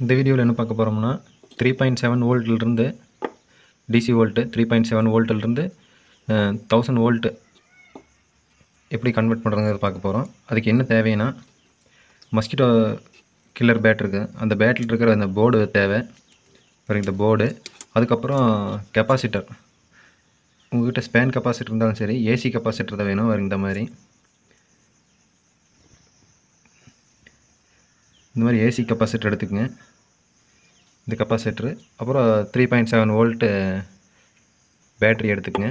இந்த வீடியோவில் என்ன பார்க்க போகிறோம்னா த்ரீ பாயிண்ட் செவன் வோல்ட்லேருந்து DC volt three point seven வோல்ட்லேருந்து தௌசண்ட் வோல்ட்டு எப்படி கன்வெர்ட் பண்ணுறதுங்கிறத பார்க்க போகிறோம் அதுக்கு என்ன தேவைன்னா மஸ்கிட்டோ கில்லர் பேட் இருக்குது அந்த பேட்டில் இருக்கிற அந்த போர்டு தேவை அப்புறம் இந்த போர்டு அதுக்கப்புறம் கெப்பாசிட்டர் உங்கள்கிட்ட ஸ்பேன் கெப்பாசிட்டர் இருந்தாலும் சரி ஏசி கெப்பாசிட்டர் தான் வேணும் வரும் இந்த மாதிரி இந்த மாதிரி ஏசி கெப்பாசிட்டர் எடுத்துக்கங்க இந்த கெப்பாசிட்டரு அப்புறம் three point seven volt battery எடுத்துக்கங்க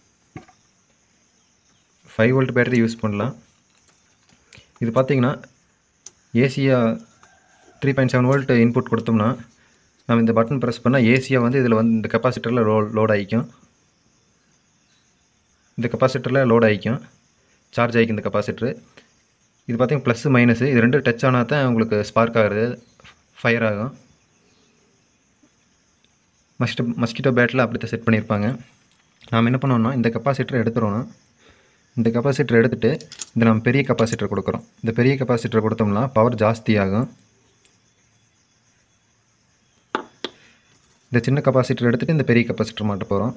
ஃபைவ் வோல்ட் பேட்டரி யூஸ் பண்ணலாம் இது பார்த்தீங்கன்னா ஏசியாக three point seven volt input கொடுத்தோம்னா நம்ம இந்த பட்டன் ப்ரெஸ் பண்ணால் ஏசியாக வந்து இதில் வந்து இந்த கெப்பாசிட்டரில் லோ லோட் ஆகிக்கும் இந்த கெப்பாசிட்டரில் லோட் ஆகிக்கும் சார்ஜ் ஆகிக்கும் இந்த கெப்பாசிட்டரு இது பார்த்தீங்கன்னா ப்ளஸ் மைனஸு இது ரெண்டு டச் ஆனால் தான் உங்களுக்கு ஸ்பார்க் ஆகுது ஃபயர் ஆகும் மஸ்கிட்டோ மஸ்கிட்டோ பேட்டில் அப்படி தான் செட் பண்ணியிருப்பாங்க நாம் என்ன பண்ணோம்னா இந்த கெப்பாசிட்டர் எடுத்துடணும் இந்த கெப்பாசிட்டர் எடுத்துகிட்டு இந்த நம்ம பெரிய கெப்பாசிட்டர் கொடுக்குறோம் இந்த பெரிய கெப்பாசிட்டர் கொடுத்தோம்னா பவர் ஜாஸ்தி ஆகும் இந்த சின்ன கெப்பாசிட்டர் எடுத்துகிட்டு இந்த பெரிய கெப்பாசிட்டர் மாட்ட போகிறோம்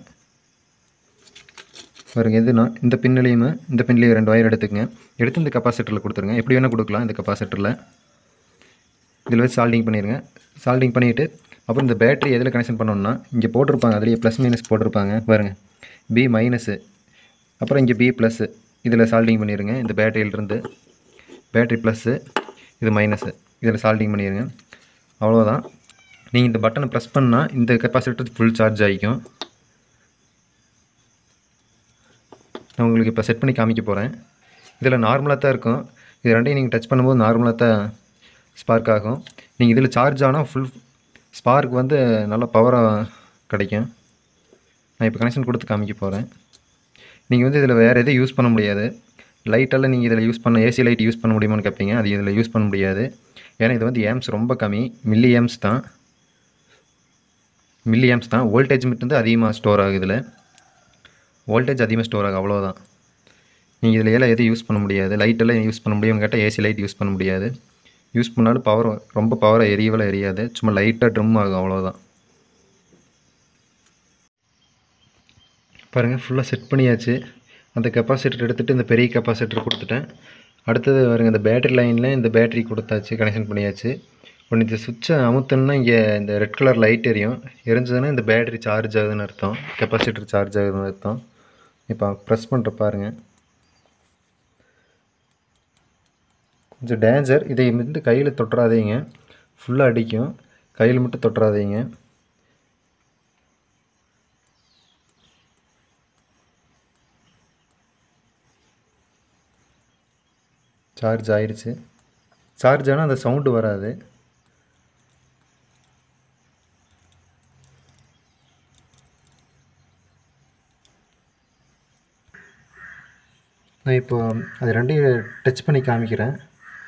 பாருங்க எதுனா இந்த பின்னிலையும் இந்த பின்னிலையும் ரெண்டு வயர் எடுத்துக்கங்க எடுத்து இந்த கெப்பாசிட்டரில் கொடுத்துருங்க எப்படி வேணால் கொடுக்கலாம் இந்த கெப்பாசிட்டரில் இதில் வச்சு சால்டிங் பண்ணிடுங்க சால்டிங் பண்ணிவிட்டு அப்புறம் இந்த பேட்டரி எதில் கனெக்ஷன் பண்ணோம்னா இங்கே போட்டிருப்பாங்க அதுலேயே ப்ளஸ் மைனஸ் போட்டிருப்பாங்க பாருங்கள் பி மைனஸு அப்புறம் இங்கே பி ப்ளஸ்ஸு இதில் சால்டிங் பண்ணிடுங்க இந்த பேட்டரியிலிருந்து பேட்டரி ப்ளஸ்ஸு இது மைனஸு இதில் சால்டிங் பண்ணிடுங்க அவ்வளோதான் நீங்கள் இந்த பட்டனை ப்ரெஸ் பண்ணால் இந்த கெப்பாசிட்டர் ஃபுல் சார்ஜ் ஆகிக்கும் நான் உங்களுக்கு இப்போ செட் பண்ணி காமிக்க போகிறேன் இதில் நார்மலாக தான் இருக்கும் இது ரெண்டையும் நீங்கள் டச் பண்ணும்போது நார்மலாக தான் ஸ்பார்க் ஆகும் நீங்கள் இதில் சார்ஜ் ஆனால் ஃபுல் ஸ்பார்க் வந்து நல்ல பவராக கிடைக்கும் நான் இப்போ கனெக்ஷன் கொடுத்து காமிக்க போகிறேன் நீங்கள் வந்து இதில் வேறு எதுவும் யூஸ் பண்ண முடியாது லைட்டெல்லாம் நீங்கள் இதில் யூஸ் பண்ண ஏசி லைட் யூஸ் பண்ண முடியுமான்னு கேட்பீங்க அது இதில் யூஸ் பண்ண முடியாது ஏன்னா இது வந்து ஏம்ஸ் ரொம்ப கம்மி மில்லி ஏம்ஸ் தான் மில்லி ஏம்ஸ் தான் வோல்டேஜ் மட்டும் வந்து அதிகமாக ஸ்டோர் ஆகுது இதில் வோல்டேஜ் அதிகமாக ஸ்டோர் ஆகும் அவ்வளோதான் நீங்கள் இதில் எல்லாம் எதுவும் யூஸ் பண்ண முடியாது லைட்டெல்லாம் யூஸ் பண்ண முடியும் கேட்டால் ஏசி லைட் யூஸ் பண்ண முடியாது யூஸ் பண்ணாலும் பவர் ரொம்ப பவராக எரியவெல்லாம் எரியாது சும்மா லைட்டாக ட்ரிம் ஆகும் அவ்வளோதான் பாருங்கள் ஃபுல்லாக செட் பண்ணியாச்சு அந்த கெப்பாசிட்டர் எடுத்துகிட்டு இந்த பெரிய கெப்பாசிட்டர் கொடுத்துட்டேன் அடுத்தது பாருங்க இந்த பேட்டரி லைனில் இந்த பேட்டரி கொடுத்தாச்சு கனெக்ஷன் பண்ணியாச்சு ஒன்று இந்த சுவிட்சை அமுத்தணுன்னா இங்கே இந்த ரெட் கலர் லைட் எரியும் எரிஞ்சதுன்னா இந்த பேட்டரி சார்ஜ் ஆகுதுன்னு அர்த்தம் கெப்பாசிட்டர் சார்ஜ் ஆகுதுன்னு அர்த்தம் இப்போ ப்ரெஸ் பண்ணுற பாருங்கள் கொஞ்சம் டேஞ்சர் இதை வந்து கையில் தொட்டுறாதீங்க ஃபுல்லாக அடிக்கும் கையில் மட்டும் தொட்டுறாதீங்க சார்ஜ் ஆயிடுச்சு சார்ஜ் ஆனால் அந்த சவுண்டு வராது நான் இப்போ அது ரெண்டையும் டச் பண்ணி காமிக்கிறேன்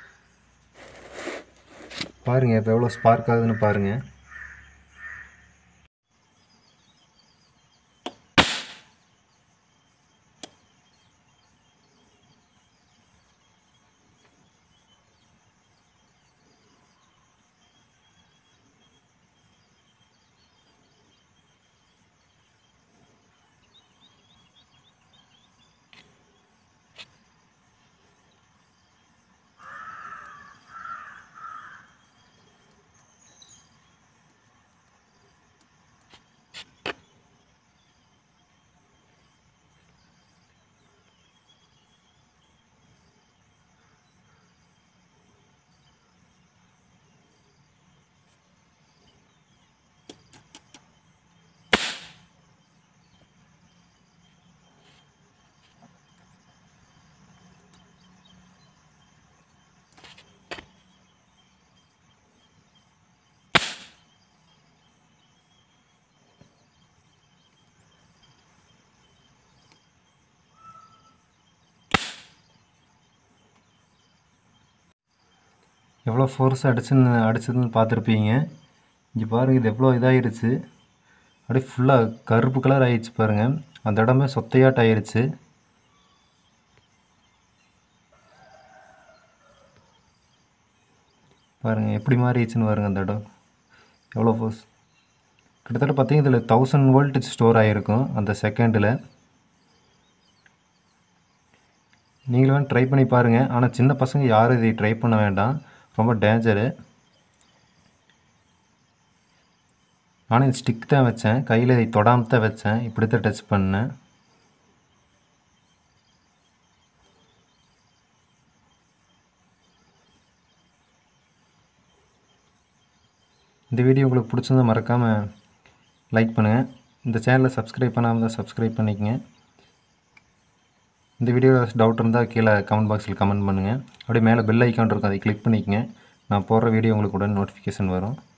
பாருங்கள் இப்போ எவ்வளோ ஸ்பார்க் ஆகுதுன்னு பாருங்கள் எவ்வளோ ஃபோர்ஸ் அடிச்சுன்னு அடிச்சதுன்னு பார்த்துருப்பீங்க இங்கே பாருங்கள் இது எவ்வளோ இதாகிருச்சு அப்படியே ஃபுல்லாக கருப்பு கலர் ஆயிடுச்சு பாருங்கள் அந்த இடமே சொத்தையாட்டு ஆயிடுச்சு பாருங்கள் எப்படி மாறிடுச்சுன்னு பாருங்கள் அந்த இடம் எவ்வளோ ஃபோர்ஸ் கிட்டத்தட்ட பார்த்தீங்கன்னா இதில் தௌசண்ட் வோல்ட் ஸ்டோர் ஆகிருக்கும் அந்த செகண்டில் நீங்களும் வேணும் ட்ரை பண்ணி பாருங்கள் ஆனால் சின்ன பசங்க யாரும் இதை ட்ரை பண்ண வேண்டாம் ரொம்ப டேஞ்சரு நானும் ஸ்டிக் தான் வச்சேன் கையில் இதை தொடாமல் தான் வச்சேன் இப்படி தான் டச் பண்ணேன் இந்த வீடியோ உங்களுக்கு பிடிச்சிருந்தா மறக்காமல் லைக் பண்ணுங்கள் இந்த சேனலை சப்ஸ்கிரைப் பண்ணாமல் தான் சப்ஸ்கிரைப் பண்ணிக்கங்க இந்த வீடியோவில் டவுட் இருந்தால் கீழே கமெண்ட் பாக்ஸில் கமெண்ட் பண்ணுங்கள் அப்படியே மேலே பெல் ஐக்கான் இருக்கும் அதை கிளிக் பண்ணிக்கங்க நான் போடுற வீடியோ உங்களுக்கு உடனே நோட்டிஃபிகேஷன் வரும்